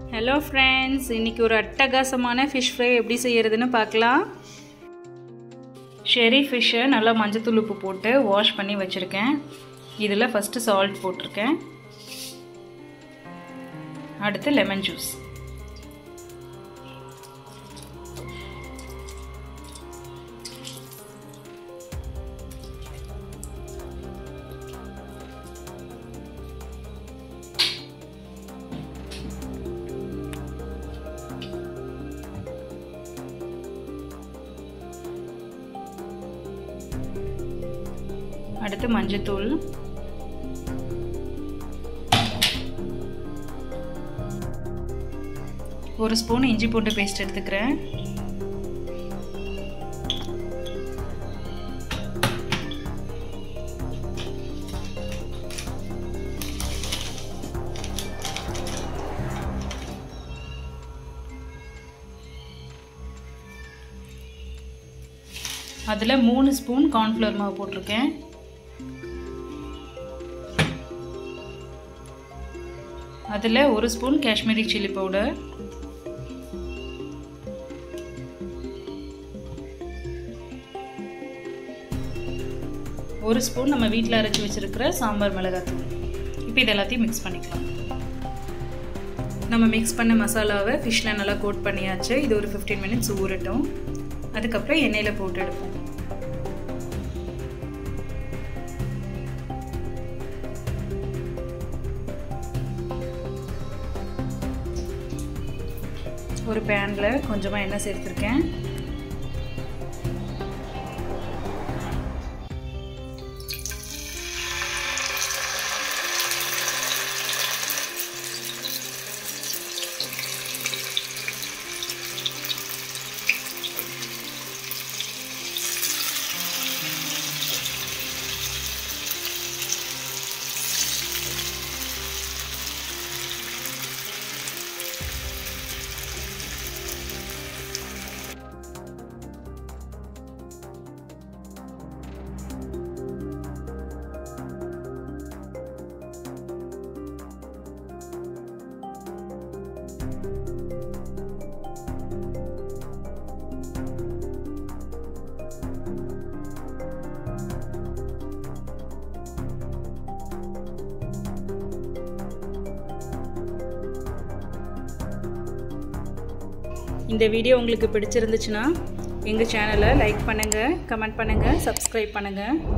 hello friends இன்றைக்கி ஒரு அட்டகாசமான ஃபிஷ் ஃப்ரை எப்படி செய்கிறதுன்னு பார்க்கலாம் ஷெரி ஃபிஷ்ஷை நல்லா மஞ்சத்தூள் உப்பு போட்டு வாஷ் பண்ணி வச்சுருக்கேன் இதில் ஃபஸ்ட்டு சால்ட் போட்டிருக்கேன் அடுத்து லெமன் ஜூஸ் அடுத்து மஞ்சத்தூள் ஒரு ஸ்பூன் இஞ்சி பூண்டு பேஸ்ட் எடுத்துக்கிறேன் அதில் மூணு ஸ்பூன் கார்ன்ஃப்ளவர் மாவு போட்டிருக்கேன் அதில் ஒரு ஸ்பூன் காஷ்மீரி சில்லி பவுடர் ஒரு ஸ்பூன் நம்ம வீட்டில் அரைச்சி வச்சுருக்கிற சாம்பார் மிளகாத்தூள் இப்போ இது எல்லாத்தையும் மிக்ஸ் பண்ணிக்கலாம் நம்ம மிக்ஸ் பண்ண மசாலாவை ஃபிஷ்ஷில் நல்லா கோட் பண்ணியாச்சு இது ஒரு ஃபிஃப்டீன் மினிட்ஸ் ஊறட்டும் அதுக்கப்புறம் எண்ணெயில் போட்டு எடுப்போம் ஒரு பேனில் கொஞ்சமாக எண்ணெய் சேர்த்துருக்கேன் இந்த வீடியோ உங்களுக்கு பிடிச்சிருந்துச்சுன்னா எங்கள் சேனலை லைக் பண்ணுங்கள் கமெண்ட் பண்ணுங்கள் சப்ஸ்கிரைப் பண்ணுங்கள்